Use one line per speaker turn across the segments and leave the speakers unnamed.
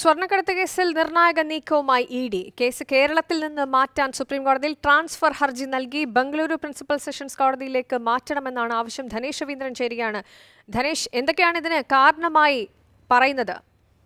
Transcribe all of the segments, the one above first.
സ്വർണ്ണക്കടത്ത് കേസിൽ നിർണായക നീക്കവുമായി ഇ ഡി കേസ് കേരളത്തിൽ നിന്ന് മാറ്റാൻ സുപ്രീംകോടതിയിൽ ട്രാൻസ്ഫർ ഹർജി നൽകി ബംഗളൂരു പ്രിൻസിപ്പൽ സെഷൻസ് കോടതിയിലേക്ക് മാറ്റണമെന്നാണ് ആവശ്യം ധനേഷ് രവീന്ദ്രൻ ചേരുകയാണ് ധനേഷ് എന്തൊക്കെയാണ് ഇതിന് കാരണമായി പറയുന്നത്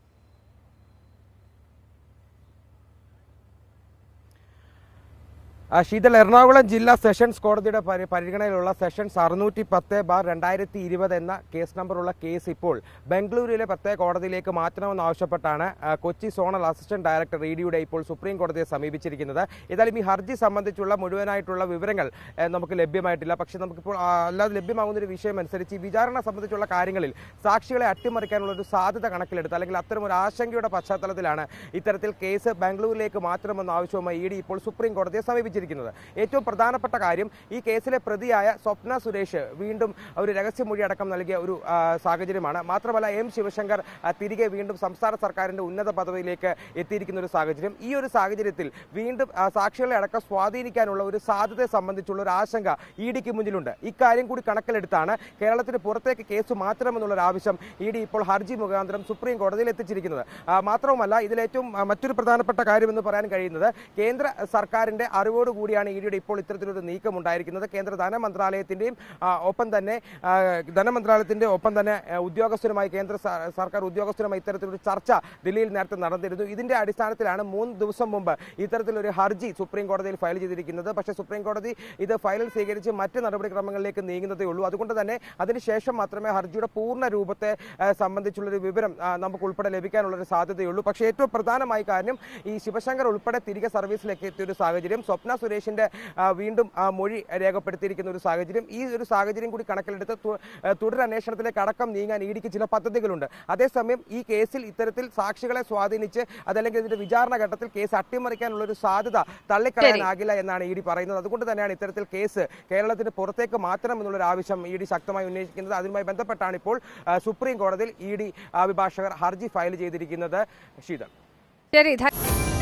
ആ, ശീതൽ എറണാകുളം ജില്ലാ സെഷൻസ് കോടതിയുടെ പരി- പരിഗണനയിലുള്ള സെഷൻസ് അറുന്നൂറ്റി പത്ത് ബാർ രണ്ടായിരത്തി ഇരുപത് എന്ന കേസ് നമ്പറുള്ള കേസ് ഇപ്പോൾ ബംഗളൂരുവിലെ പ്രത്യേക കോടതിയിലേക്ക് മാറ്റണമെന്നാവശ്യപ്പെട്ടാണ് ആ, Kochi zonal assistant director E ഡിയുടെ ഇപ്പോൾ സുപ്രീം കോടതിയെ സമീപിച്ചിരിക്കുന്നത് ഏതായാലും ഈ ഹർജി സംബന്ധിച്ചുള്ള മുഴുവനായിട്ടുള്ള വിവരങ്ങൾ ഏ, നമുക്ക് ലഭ്യമായിട്ടില്ല പക്ഷേ നമുക്കിപ്പോൾ ആ, അല്ലാതെ ലഭ്യമാകുന്ന ഒരു വിഷയം അനുസരിച്ച് ഈ വിചാരണ സംബന്ധിച്ചുള്ള കാര്യങ്ങളിൽ സാക്ഷികളെ അട്ടിമറിക്കാനുള്ള ഒരു സാധ്യത കണക്കിലെടുത്ത് അല്ലെങ്കിൽ അത്തരം ഒരു ആശങ്കയുടെ പശ്ചാത്തലത്തിലാണ് ഇത്തരത്തിൽ കേസ് ബാംഗ്ലൂരിലേക്ക് മാറ്റണമെന്ന ആവശ്യവുമായി ഇ ഡി ഇപ്പോൾ സുപ്രീം കോടതിയെ സമീപിച്ചിരിക്കുന്നത് ഏറ്റവും പ്രധാനപ്പെട്ട കാര്യം ഈ കേസിലെ പ്രതിയായ സ്വപ്ന സുരേഷ് വീണ്ടും ഒരു രഹസ്യമൊഴി അടക്കം നൽകിയ ഒരു ആ, സാഹചര്യമാണ് മാത്രമല്ല എം ശിവശങ്കർ ആ, തിരികെ വീണ്ടും സംസ്ഥാന സർക്കാരിന്റെ ഉന്നത പദവിയിലേക്ക് എത്തിയിരിക്കുന്ന ഒരു സാഹചര്യം ഈ ഒരു സാഹചര്യത്തിൽ വീണ്ടും ആ, സാക്ഷികളെ അടക്കം സ്വാധീനിക്കാനുള്ള ഒരു സാധ്യതയെ സംബന്ധിച്ചുള്ള ഒരു ആശങ്ക ഇ ഡിക്ക് മുന്നിലുണ്ട് ഇക്കാര്യം കൂടി കണക്കിലെടുത്താണ് കേരളത്തിന് പുറത്തേക്ക് കേസ് മാറ്റണമെന്നുള്ള ഒരു ആവശ്യം ഇ ഡി ഇപ്പോൾ ഹർജി മുഖാന്തരം സുപ്രീം കോടതിയിൽ എത്തിച്ചിരിക്കുന്നത് ആ, മാത്രവുമല്ല ഇതിലേറ്റവും ആ, മറ്റൊരു പ്രധാനപ്പെട്ട കാര്യമെന്ന് പറയാൻ കഴിയുന്നത് കേന്ദ്ര സർക്കാരിന്റെ അറിവോട് കൂടിയാണ് ഇ ഡിയുടെ ഇപ്പോൾ ഇത്തരത്തിലൊരു നീക്കം ഉണ്ടായിരിക്കുന്നത് കേന്ദ്ര ധനമന്ത്രാലയത്തിന്റെയും ആ, ഒപ്പം തന്നെ ആ, ധനമന്ത്രാലയത്തിന്റെ ഒപ്പം തന്നെ ആ, ഉദ്യോഗസ്ഥരുമായി കേന്ദ്ര സ- സർക്കാർ ഉദ്യോഗസ്ഥരുമായി ഇത്തരത്തിലൊരു ചർച്ച ദില്ലിയിൽ നേരത്തെ നടന്നിരുന്നു ഇതിന്റെ അടിസ്ഥാനത്തിലാണ് മൂന്ന് ദിവസം മുമ്പ് ഇത്തരത്തിലൊരു ഹർജി സുപ്രീം കോടതിയിൽ ഫയൽ ചെയ്തിരിക്കുന്നത് പക്ഷേ സുപ്രീം കോടതി ഇത് ഫയലിൽ സ്വീകരിച്ച് മറ്റ് നടപടിക്രമങ്ങളിലേക്ക് നീങ്ങുന്നതേ ഉള്ളൂ അതുകൊണ്ട് തന്നെ അതിനുശേഷം മാത്രമേ ഹർജിയുടെ പൂർണ്ണ രൂപത്തെ ആ, സംബന്ധിച്ചുള്ളൊരു വിവരം ആ, നമുക്ക് ഉൾപ്പെടെ ലഭിക്കാനുള്ള ഒരു സാധ്യതയുള്ളൂ പക്ഷേ ഏറ്റവും പ്രധാനമായ കാര്യം ഈ ശിവശങ്കർ ഉൾപ്പെടെ തിരികെ സർവീസിലേക്ക് എത്തിയ ഒരു സാഹചര്യം സ്വപ്ന സുരേഷിന്റെ ആ, വീണ്ടും ആ മൊഴി രേഖപ്പെടുത്തിയിരിക്കുന്ന ഒരു സാഹചര്യം ഈ ഒരു സാഹചര്യം കൂടി കണക്കിലെടുത്ത് തു- ആ, തുടരന്വേഷണത്തിലേക്ക് അടക്കം നീങ്ങാൻ ഇ ഡിക്ക് ചില പദ്ധതികളുണ്ട് അതേസമയം ഈ കേസിൽ ഇത്തരത്തിൽ സാക്ഷികളെ സ്വാധീനിച്ച് അതല്ലെങ്കിൽ ഇതിന്റെ വിചാരണ ഘട്ടത്തിൽ കേസ് അട്ടിമറിക്കാനുള്ള ഒരു സാധ്യത തള്ളിക്കളയാനാകില്ല എന്നാണ് ഇ ഡി പറയുന്നത് അതുകൊണ്ട് തന്നെയാണ് ഇത്തരത്തിൽ കേസ് കേരളത്തിന് പുറത്തേക്ക് മാറ്റണം എന്നുള്ള ഒരു ആവശ്യം ഇ ഡി ശക്തമായി ഉന്നയിക്കുന്നത് അതുമായി ബന്ധപ്പെട്ടാണ് ഇപ്പോൾ ആ, സുപ്രീം കോടതിയിൽ ഇ ഡി അഭിഭാഷകർ ഹർജി ഫയൽ ചെയ്തിരിക്കുന്നത് ശീതൾ
ശരി ധ-